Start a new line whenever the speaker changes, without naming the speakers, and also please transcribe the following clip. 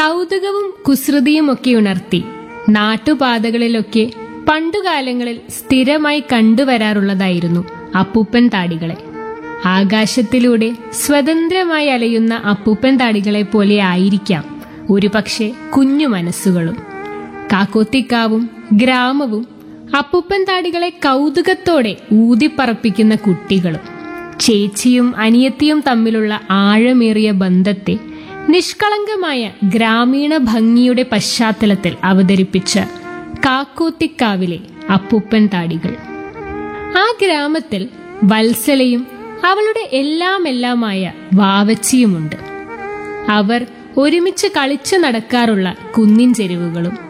കൗതുകവും കുസൃതിയുമൊക്കെ ഉണർത്തി നാട്ടുപാതകളിലൊക്കെ പണ്ടുകാലങ്ങളിൽ സ്ഥിരമായി കണ്ടുവരാറുള്ളതായിരുന്നു അപ്പൂപ്പൻ താടികളെ ആകാശത്തിലൂടെ സ്വതന്ത്രമായി അലയുന്ന അപ്പൂപ്പൻ താടികളെ പോലെ ആയിരിക്കാം ഒരുപക്ഷെ കുഞ്ഞു മനസ്സുകളും കാക്കോത്തിക്കാവും ഗ്രാമവും അപ്പൂപ്പൻ താടികളെ കൗതുകത്തോടെ ഊതിപ്പറപ്പിക്കുന്ന കുട്ടികളും ചേച്ചിയും അനിയത്തിയും തമ്മിലുള്ള ആഴമേറിയ ബന്ധത്തെ നിഷ്കളങ്കമായ ഗ്രാമീണ ഭംഗിയുടെ പശ്ചാത്തലത്തിൽ അവതരിപ്പിച്ച കാക്കോത്തിക്കാവിലെ അപ്പൂപ്പൻ താടികൾ ആ ഗ്രാമത്തിൽ വത്സലയും അവളുടെ എല്ലാമെല്ലാമായ വാവച്ചിയുമുണ്ട് അവർ ഒരുമിച്ച് കളിച്ചു നടക്കാറുള്ള കുന്നിൻ ചെരുവുകളും